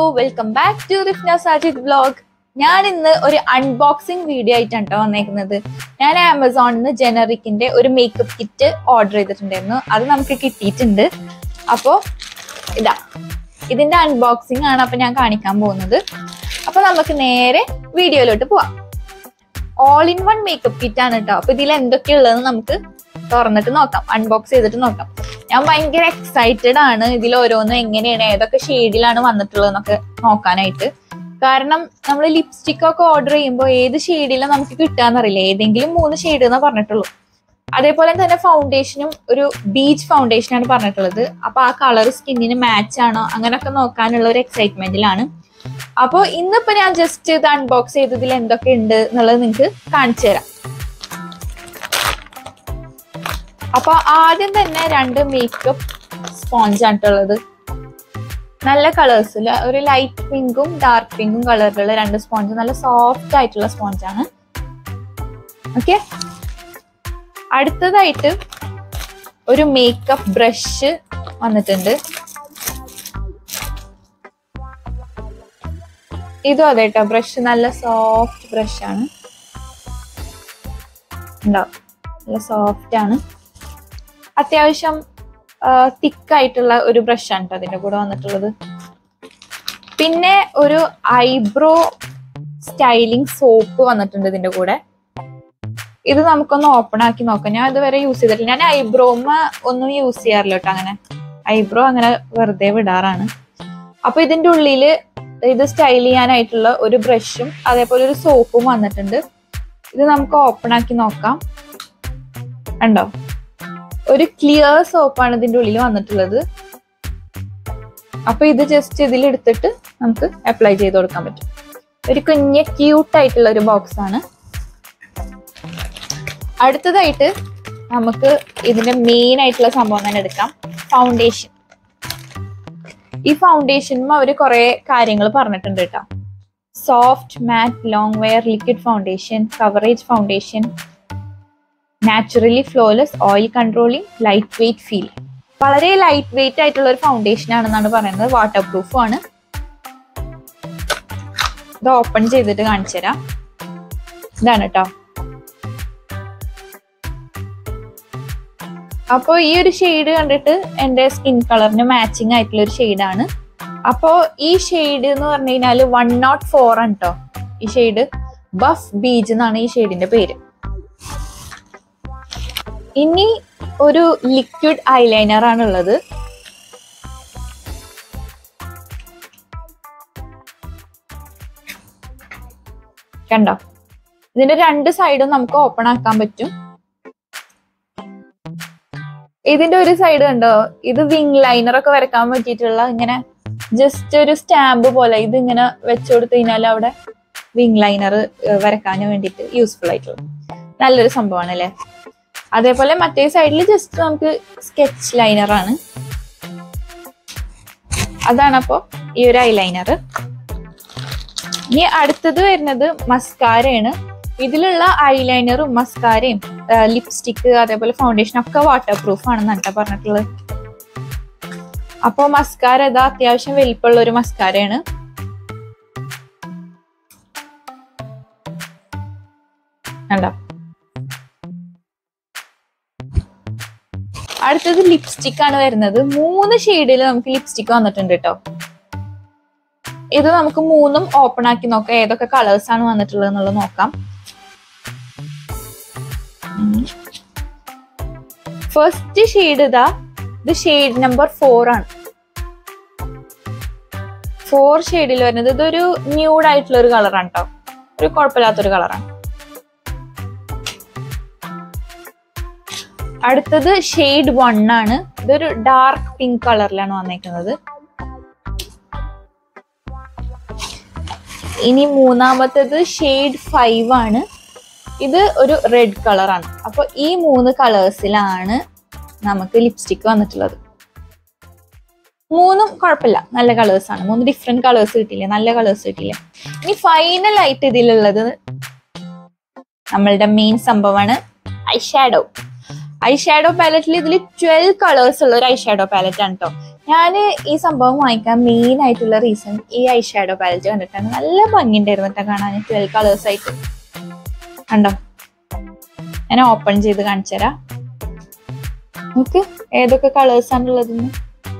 welcome back to Rifna Sajid vlog ഞാൻ ഇന്ന് ഒരു അൺബോക്സിംഗ് വീഡിയോ ആയിട്ടാണ് കേട്ടോ വന്നേക്കുന്നത് ഞാൻ ആമസോണിൽ നിന്ന് ജനറിക്കിന്റെ ഒരു മേക്കപ്പ് കിറ്റ് ഓർഡർ ചെയ്തിട്ടുണ്ടായിരുന്നു അത് നമുക്ക് കിട്ടിയിട്ടുണ്ട് അപ്പോൾ ഇതാ ഇതിന്റെ അൺബോക്സിംഗ് ആണ് അപ്പൊ ഞാൻ കാണിക്കാൻ പോകുന്നത് അപ്പൊ നമുക്ക് നേരെ വീഡിയോയിലോട്ട് പോവാം all in one makeup kit ആണ് കേട്ടോ അപ്പൊ ഇതിൽ എന്തൊക്കെയുള്ളതെന്ന് നമുക്ക് തുറന്നിട്ട് നോക്കാം അൺബോക്സ് ചെയ്തിട്ട് നോക്കാം ഞാൻ ഭയങ്കര എക്സൈറ്റഡ് ആണ് ഇതിൽ ഓരോന്നും എങ്ങനെയാണ് ഏതൊക്കെ ഷെയ്ഡിലാണ് വന്നിട്ടുള്ളതെന്നൊക്കെ നോക്കാനായിട്ട് കാരണം നമ്മൾ ലിപ്സ്റ്റിക് ഒക്കെ ഓർഡർ ചെയ്യുമ്പോൾ ഏത് ഷെയ്ഡിലാണ് നമുക്ക് കിട്ടാന്നറിയില്ല ഏതെങ്കിലും മൂന്ന് ഷെയ്ഡ് എന്നാ പറഞ്ഞിട്ടുള്ളൂ അതേപോലെ തന്നെ ഫൗണ്ടേഷനും ഒരു ബീച്ച് ഫൗണ്ടേഷൻ ആണ് പറഞ്ഞിട്ടുള്ളത് അപ്പൊ ആ കളർ സ്കിന്നിന് മാച്ച് ആണോ അങ്ങനെയൊക്കെ നോക്കാനുള്ള ഒരു എക്സൈറ്റ്മെന്റിലാണ് അപ്പോൾ ഇന്നിപ്പോ ഞാൻ ജസ്റ്റ് ഇത് അൺബോക്സ് ചെയ്തതിൽ എന്തൊക്കെ ഉണ്ട് എന്നുള്ളത് നിങ്ങൾക്ക് കാണിച്ചു തരാം അപ്പൊ ആദ്യം തന്നെ രണ്ട് മേക്കപ്പ് സ്പോഞ്ച് ആണുള്ളത് നല്ല കളേഴ്സിൽ ഒരു ലൈറ്റ് പിങ്കും ഡാർക്ക് പിങ്കും കളറിലുള്ള രണ്ട് സ്പോഞ്ച് നല്ല സോഫ്റ്റ് ആയിട്ടുള്ള സ്പോഞ്ചാണ് ഓക്കെ അടുത്തതായിട്ട് ഒരു മേക്കപ്പ് ബ്രഷ് വന്നിട്ടുണ്ട് ഇതും അതെ കേട്ടോ ബ്രഷ് നല്ല സോഫ്റ്റ് ബ്രഷ് ആണ് ഉണ്ടാവും നല്ല സോഫ്റ്റ് ആണ് അത്യാവശ്യം തിക്ക് ആയിട്ടുള്ള ഒരു ബ്രഷ് ആണ് കേട്ടോ അതിന്റെ കൂടെ വന്നിട്ടുള്ളത് പിന്നെ ഒരു ഐബ്രോ സ്റ്റൈലിംഗ് സോപ്പ് വന്നിട്ടുണ്ട് ഇതിന്റെ കൂടെ ഇത് നമുക്കൊന്ന് ഓപ്പൺ ആക്കി നോക്കാം ഞാൻ ഇതുവരെ യൂസ് ചെയ്തിട്ടില്ല ഞാൻ ഐബ്രോമ ഒന്നും യൂസ് ചെയ്യാറില്ല കേട്ടോ അങ്ങനെ ഐബ്രോ അങ്ങനെ വെറുതെ വിടാറാണ് അപ്പൊ ഇതിന്റെ ഉള്ളില് ഇത് സ്റ്റൈൽ ചെയ്യാനായിട്ടുള്ള ഒരു ബ്രഷും അതേപോലെ ഒരു സോപ്പും വന്നിട്ടുണ്ട് ഇത് നമുക്ക് ഓപ്പൺ ആക്കി നോക്കാം ഉണ്ടോ ഒരു ക്ലിയർ സോപ്പാണ് ഇതിന്റെ ഉള്ളിൽ വന്നിട്ടുള്ളത് അപ്പൊ ഇത് ജസ്റ്റ് ഇതിൽ എടുത്തിട്ട് നമുക്ക് അപ്ലൈ ചെയ്ത് കൊടുക്കാൻ പറ്റും ഒരു കുഞ്ഞ് ക്യൂട്ട് ആയിട്ടുള്ള ഒരു ബോക്സ് ആണ് അടുത്തതായിട്ട് നമുക്ക് ഇതിന്റെ മെയിൻ ആയിട്ടുള്ള സംഭവം തന്നെ എടുക്കാം ഫൗണ്ടേഷൻ ഈ ഫൗണ്ടേഷനും അവർ കുറെ കാര്യങ്ങൾ പറഞ്ഞിട്ടുണ്ട് കേട്ടോ soft matte long wear liquid foundation coverage foundation naturally flawless oil controlling lightweight feel വളരെ ലൈറ്റ് വെയിറ്റ് ആയിട്ടുള്ള ഒരു ഫൗണ്ടേഷൻ ആണെന്നാണ് പറയുന്നത് വാട്ടർ പ്രൂഫും ആണ് ഇത് ഓപ്പൺ ചെയ്തിട്ട് കാണിച്ചു തരാം ഇതാണ് കേട്ടോ അപ്പോൾ ഈ ഒരു ഷെയ്ഡ് കണ്ടിട്ട് എൻ്റെ സ്കിൻ കളറിന് മാച്ചിങ് ആയിട്ടുള്ള ഒരു ഷെയ്ഡാണ് അപ്പോൾ ഈ ഷെയ്ഡ് എന്ന് പറഞ്ഞു കഴിഞ്ഞാൽ വൺ നോട്ട് ഫോർ ആണ് കേട്ടോ ഈ ഷെയ്ഡ് ബഫ് ബീച്ച് എന്നാണ് ഈ ഷെയ്ഡിന്റെ പേര് ഇനി ഒരു ലിക്വിഡ് ഐലൈനർ ആണ് ഉള്ളത് കണ്ടോ ഇതിന്റെ രണ്ട് സൈഡും നമുക്ക് ഓപ്പൺ ആക്കാൻ പറ്റും ഇതിന്റെ ഒരു സൈഡ് കണ്ടോ ഇത് വിങ് ലൈനർ ഒക്കെ വരക്കാൻ പറ്റിയിട്ടുള്ള ഇങ്ങനെ ജസ്റ്റ് ഒരു സ്റ്റാമ്പ് പോലെ ഇത് ഇങ്ങനെ വെച്ചു കൊടുത്തു കഴിഞ്ഞാൽ അവിടെ വിങ് ലൈനർ വരക്കാൻ വേണ്ടിയിട്ട് യൂസ്ഫുൾ ആയിട്ടുള്ള നല്ലൊരു സംഭവമാണ് അല്ലേ അതേപോലെ മറ്റേ സൈഡിൽ ജസ്റ്റ് നമുക്ക് സ്കെച്ച് ലൈനർ ആണ് അതാണ് അപ്പോ ഈ ഒരു ഐലൈനർ ഇനി അടുത്തത് വരുന്നത് മസ്കാരയാണ് ഇതിലുള്ള ഐലൈനറും മസ്കാരയും ലിപ്സ്റ്റിക്ക് അതേപോലെ ഫൗണ്ടേഷൻ ഒക്കെ വാട്ടർ പ്രൂഫ് ആണെന്നാണ് കേട്ടോ പറഞ്ഞിട്ടുള്ളത് അപ്പോൾ മസ്കാര ഇതാ അത്യാവശ്യം വലിപ്പമുള്ള ഒരു മസ്കാരയാണ് കണ്ടോ അടുത്തത് ലിപ്സ്റ്റിക് ആണ് വരുന്നത് മൂന്ന് ഷെയ്ഡിൽ നമുക്ക് ലിപ്സ്റ്റിക് വന്നിട്ടുണ്ട് കേട്ടോ ഇത് നമുക്ക് മൂന്നും ഓപ്പൺ ആക്കി നോക്കാം ഏതൊക്കെ കളേഴ്സ് ആണ് വന്നിട്ടുള്ളത് എന്നുള്ളത് നോക്കാം ഫസ്റ്റ് ഷെയ്ഡ് ഇതാ ഇത് ഷെയ്ഡ് നമ്പർ ഫോർ ആണ് ഫോർ ഷെയ്ഡിൽ വരുന്നത് ഇതൊരു ന്യൂഡ് ആയിട്ടുള്ള ഒരു കളറാണ് കേട്ടോ ഒരു കുഴപ്പമില്ലാത്തൊരു കളറാണ് അടുത്തത് ഷെയ്ഡ് വൺ ആണ് ഇതൊരു ഡാർക്ക് പിങ്ക് കളറിലാണ് വന്നേക്കുന്നത് ഇനി മൂന്നാമത്തേത് ഷെയ്ഡ് ഫൈവ് ആണ് ഇത് ഒരു റെഡ് കളറാണ് അപ്പൊ ഈ മൂന്ന് കളേഴ്സിലാണ് നമുക്ക് ലിപ്സ്റ്റിക് വന്നിട്ടുള്ളത് മൂന്നും കുഴപ്പമില്ല നല്ല കളേഴ്സ് ആണ് മൂന്ന് ഡിഫറെന്റ് കളേഴ്സ് കിട്ടിയില്ലേ നല്ല കളേഴ്സ് കിട്ടിയില്ലേ ഇനി ഫൈനൽ ആയിട്ട് ഇതിലുള്ളത് നമ്മളുടെ മെയിൻ സംഭവമാണ് ഐ ഷാഡോ ഐ ഷാഡോ പാലറ്റിൽ ഇതിൽ ട്വൽവ് കളേഴ്സ് ഉള്ള ഒരു ഐ ഷാഡോ പാലറ്റ് ആണ് കേട്ടോ ഞാൻ ഈ സംഭവം വാങ്ങിക്കാൻ മെയിൻ ആയിട്ടുള്ള റീസൺ ഈ ഐ ഷാഡോ പാലറ്റ് കണ്ടിട്ടാണ് നല്ല ഭംഗിണ്ടായിരുന്നു കേട്ടോ കാണാൻ ട്വൽവ് കളേഴ്സ് ആയിട്ട് കണ്ടോ ഞാൻ ഓപ്പൺ ചെയ്ത് കാണിച്ചു തരാം നമുക്ക് ഏതൊക്കെ കളേഴ്സ് ആണുള്ളതെന്ന്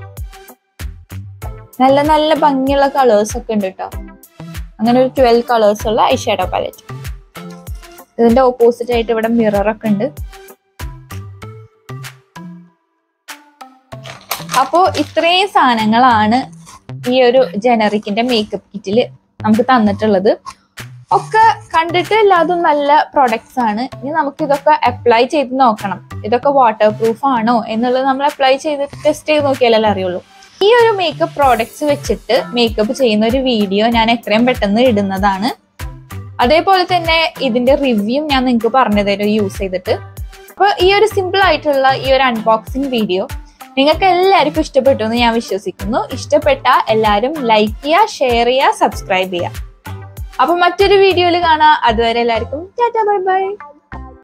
നല്ല നല്ല ഭംഗിയുള്ള കളേഴ്സ് ഒക്കെ ഉണ്ട് കേട്ടോ അങ്ങനെ ഒരു ട്വൽവ് കളേഴ്സ് ഉള്ള ഐ ഷാഡോ പാലറ്റ് ഇതിന്റെ ഓപ്പോസിറ്റ് ആയിട്ട് ഇവിടെ മിറർ ഒക്കെ ഉണ്ട് അപ്പോ ഇത്രയും സാധനങ്ങളാണ് ഈ ഒരു ജനറിക്കിന്റെ മേക്കപ്പ് കിറ്റിൽ നമുക്ക് തന്നിട്ടുള്ളത് ഒക്കെ കണ്ടിട്ട് എല്ലാതും നല്ല പ്രൊഡക്ട്സ് ആണ് ഇനി നമുക്ക് ഇതൊക്കെ അപ്ലൈ ചെയ്ത് നോക്കണം ഇതൊക്കെ വാട്ടർ പ്രൂഫ് ആണോ എന്നുള്ളത് നമ്മൾ അപ്ലൈ ചെയ്ത് ടെസ്റ്റ് ചെയ്ത് നോക്കിയാലല്ലേ അറിയുള്ളൂ ഈ ഒരു മേക്കപ്പ് പ്രോഡക്ട്സ് വെച്ചിട്ട് മേക്കപ്പ് ചെയ്യുന്ന ഒരു വീഡിയോ ഞാൻ എത്രയും പെട്ടെന്ന് ഇടുന്നതാണ് അതേപോലെ തന്നെ ഇതിന്റെ റിവ്യൂ ഞാൻ നിങ്ങൾക്ക് പറഞ്ഞു തരും യൂസ് ചെയ്തിട്ട് അപ്പൊ ഈ ഒരു സിമ്പിൾ ആയിട്ടുള്ള ഈ ഒരു അൺബോക്സിംഗ് വീഡിയോ നിങ്ങൾക്ക് എല്ലാവർക്കും ഇഷ്ടപ്പെട്ടു എന്ന് ഞാൻ വിശ്വസിക്കുന്നു ഇഷ്ടപ്പെട്ട എല്ലാവരും ലൈക്ക് ചെയ്യുക ഷെയർ ചെയ്യുക സബ്സ്ക്രൈബ് ചെയ്യുക അപ്പൊ മറ്റൊരു വീഡിയോയിൽ കാണാം അതുവരെ എല്ലാവർക്കും ടാറ്റ ബൈ ബൈ